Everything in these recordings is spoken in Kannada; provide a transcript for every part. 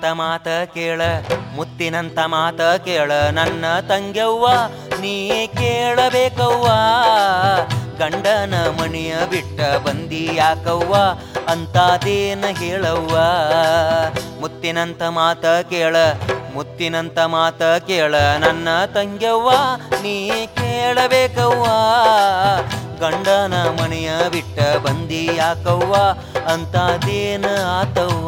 ಮುತ್ತಿನಂತ ಮಾತ ಕೇಳ ಮುತ್ತಿನಂತ ಮಾತ ಕೇಳ ನನ್ನ ತಂಗ್ಯವ್ವ ನೀ ಕೇಳಬೇಕವ್ವ ಗಂಡನ ಮಣಿಯ ಬಿಟ್ಟ ಬಂದಿ ಯಾಕವ್ವ ಅಂತಾದೇನ ಹೇಳವ್ವ ಮುತ್ತಿನಂತ ಮಾತ ಕೇಳ ಮುತ್ತಿನಂತ ಮಾತ ಕೇಳ ನನ್ನ ತಂಗ್ಯವ್ವ ನೀ ಕೇಳಬೇಕವ್ವ ಗಂಡನ ಮನೆಯ ಬಿಟ್ಟ ಬಂದಿ ಯಾಕವ್ವ ಅಂತಾದೇನ ಆತವ್ವ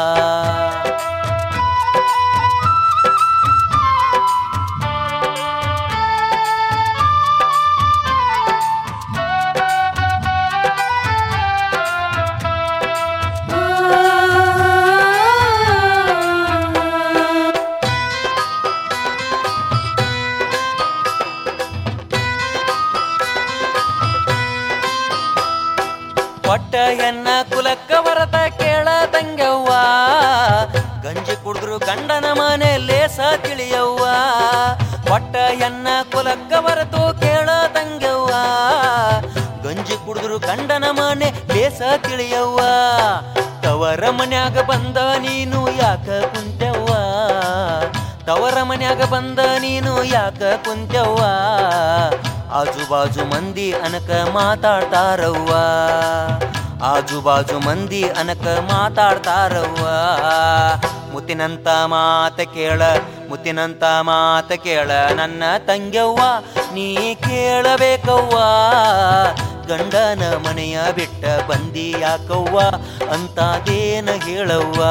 ಕೊಟ್ಟ ಹೆಣ್ಣ ಕುಲಕ್ಕ ಬರತ ಕೇಳ ತಂಗವ್ವ ಗಂಜಿ ಕುಡಿದ್ರು ಗಂಡನ ಮನೆ ಲೇಸ ತಿಳಿಯವ್ವ ಕೊಟ್ಟ ಹೆಣ್ಣ ಕುಲಕ್ಕ ಬರತು ಕೇಳ ತಂಗವ್ವ ಗಂಜಿ ಕುಡಿದ್ರು ಗಂಡನ ಮನೆ ಲೇಸ ತಿಳಿಯವ್ವ ತವರ ಮನ್ಯಾಗ ಬಂದ ನೀನು ಯಾಕ ಕುಂತವ್ವ ತವರ ಮನ್ಯಾಗ ಬಂದ ನೀನು ಯಾಕ ಕುಂತವ್ವ ಆಜು ಬಾಜು ಮಂದಿ ಅನಕ ಮಾತಾಡ್ತಾರವ್ವ ಆಜು ಬಾಜು ಮಂದಿ ಅನಕ ಮಾತಾಡ್ತಾರವ್ವ ಮುತ್ತಿನಂತ ಮಾತ ಕೇಳ ಮುತ್ತಿನಂತ ಮಾತ ಕೇಳ ನನ್ನ ತಂಗ್ಯವ್ವ ನೀ ಕೇಳಬೇಕವ್ವ ಗಂಡನ ಮನೆಯ ಬಿಟ್ಟ ಬಂದಿ ಯಾಕವ್ವ ಅಂತಾದೇನ ಹೇಳವ್ವ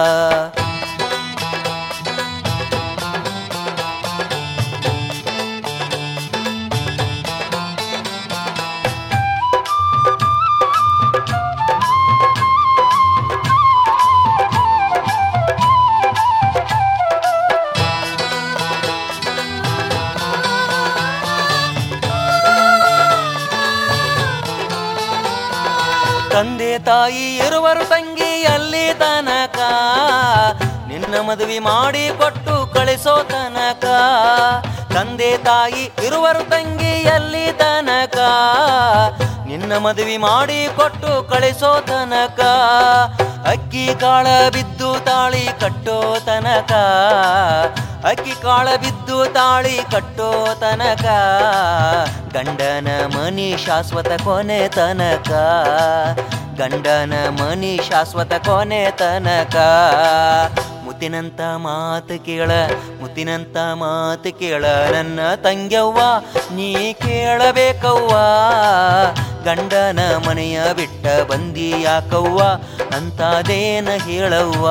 ತಂದೆ ತಾಯಿ ಇರುವರು ತಂಗಿ ಅಲ್ಲಿ ತನಕ ನಿನ್ನ ಮದುವೆ ಮಾಡಿ ಕೊಟ್ಟು ಕಳಿಸೋ ತನಕ ತಂದೆ ತಾಯಿ ಇರುವರು ತಂಗಿ ಎಲ್ಲಿ ತನಕ ನಿನ್ನ ಮದುವೆ ಮಾಡಿ ಕೊಟ್ಟು ಕಳಿಸೋ ತನಕ ಅಕ್ಕಿ ಕಾಳ ಬಿದ್ದು ತಾಳಿ ಕಟ್ಟೋ ತನಕ ಅಕ್ಕಿ ಕಾಳ ಬಿದ್ದು ತಾಳಿ ಕಟ್ಟೋ ತನಕ ಗಂಡನ ಮನಿ ಶಾಶ್ವತ ಕೊನೆ ತನಕ ಗಂಡನ ಮನಿ ಶಾಶ್ವತ ಕೊನೆ ತನಕ ಮುತ್ತಿನಂತ ಮಾತು ಕೇಳ ಮುತ್ತಿನಂತ ಮಾತು ಕೇಳ ನನ್ನ ತಂಗ್ಯವ್ವ ನೀ ಕೇಳಬೇಕವ್ವ ಗಂಡನ ಮನೆಯ ಬಿಟ್ಟ ಬಂದಿ ಯಾಕವ್ವ ಅಂತಾದೇನ ಹೇಳವ್ವ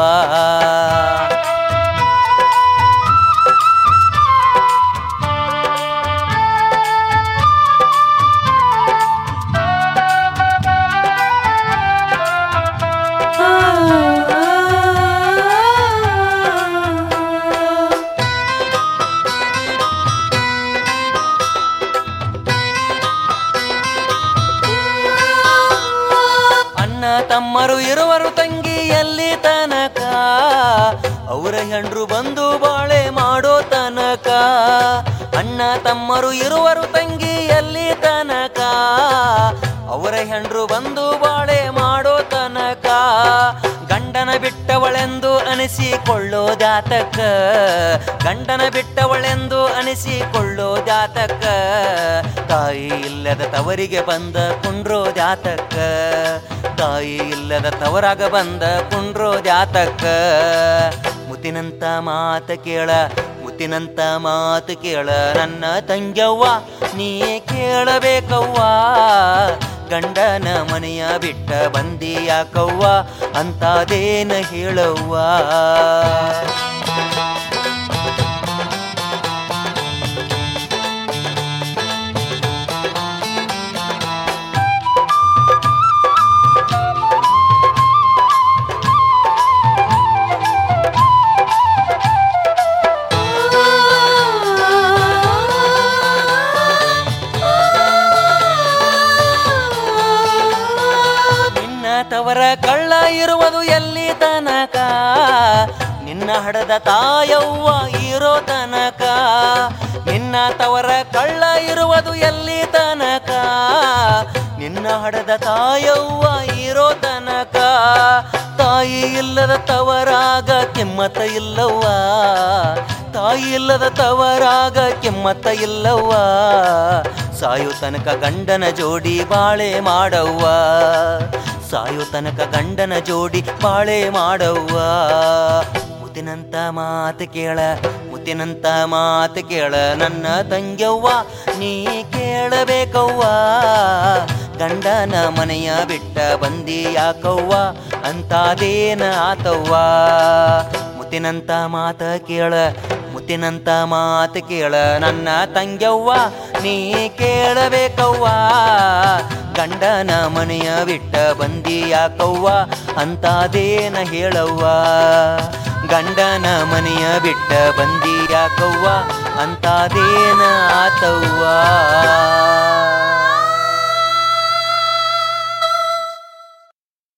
ಅಣ್ಣ ತಮ್ಮರು ಇರುವರು ತಂಗಿ ಎಲ್ಲಿ ತನಕ ಅವರ ಹೆಂಡ್ರು ಬಂದು ಬಾಳೆ ಮಾಡೋ ತನಕ ಅಣ್ಣ ತಮ್ಮರು ಇರುವರು ತಂಗಿ ಎಲ್ಲಿ ತನಕ ಅವರ ಹೆಂಡ್ರು ಬಂದು ಬಾಳೆ ಮಾಡೋ ತನಕ ಗಂಡನ ಬಿಟ್ಟವಳೆಂದು ಅನಿಸಿಕೊಳ್ಳೋದಾತಕ ಗಂಡನ ಬಿಟ್ಟವಳೆಂದು ಅನಿಸಿಕೊಳ್ಳೋದಾತಕ ತಾಯಿ ಇಲ್ಲದ ತವರಿಗೆ ಬಂದ ಕುಂಡ್ರೋದ್ಯಾತಕ ತಾಯಿ ಇಲ್ಲದ ತವರಾಗ ಬಂದ ಕುಂಡ್ರೋದ್ಯಾತಕ ಮುತ್ತಿನಂತ ಮಾತ ಕೇಳ ಮುತ್ತಿನಂತ ಮಾತು ಕೇಳ ನನ್ನ ತಂಗ್ಯವ್ವ ನೀ ಕೇಳಬೇಕವ್ವ ಗಂಡನ ಮನೆಯ ಬಿಟ್ಟ ಬಂದಿ ಯಾಕವ್ವ ಅಂತಾದೇನ ಹೇಳವ್ವ ನಿನ್ನ ತವರ ಕಳ್ಳ ಇರುವುದು ಎಲ್ಲಿ ತನಕ ನಿನ್ನ ಹಡದ ತಾಯವ್ವ ಇರೋ ತನಕ ನಿನ್ನ ತವರ ಕಳ್ಳ ಇರುವುದು ಎಲ್ಲಿ ತನಕ ನಿನ್ನ ಹಡದ ತಾಯವ್ವ ಇರೋ ತನಕ ತಾಯಿ ಇಲ್ಲದ ತವರಾಗ ಕೆಮ್ಮತ್ತ ಇಲ್ಲವ್ವ ತಾಯಿ ಇಲ್ಲದ ತವರಾಗ ಕೆಮ್ಮತ್ತ ಇಲ್ಲವ್ವ ಸಾಯು ತನಕ ಗಂಡನ ಜೋಡಿ ಬಾಳೆ ಮಾಡವ್ವ ಸಾಯು ತನಕ ಗಂಡನ ಜೋಡಿ ಬಾಳೆ ಮಾಡವ್ವ ಮುತ್ತಿನಂತ ಮಾತು ಕೇಳ ಮುತ್ತಿನಂತ ಮಾತು ಕೇಳ ನನ್ನ ತಂಗ್ಯವ್ವ ನೀ ಕೇಳಬೇಕವ್ವ ಗಂಡನ ಮನೆಯ ಬಿಟ್ಟ ಬಂದಿ ಯಾಕವ್ವ ಅಂತಾದೇನ ಆತವ್ವ ಮುತ್ತಿನಂತ ಮಾತ ಕೇಳ ಮುತ್ತಿನಂತ ಮಾತು ಕೇಳ ನನ್ನ ತಂಗ್ಯವ್ವ ನೀ ಕೇಳಬೇಕವ್ವ ಗಂಡನ ಮನೆಯ ಬಿಟ್ಟ ಬಂದಿ ಯಾಕವ್ವ ಅಂತಾದೇನ ಹೇಳವ್ವ ಗಂಡನ ಮನೆಯ ಬಿಟ್ಟ ಬಂದಿ ಯಾಕವ್ವ ಅಂತಾದೇನ ಆತವ್ವ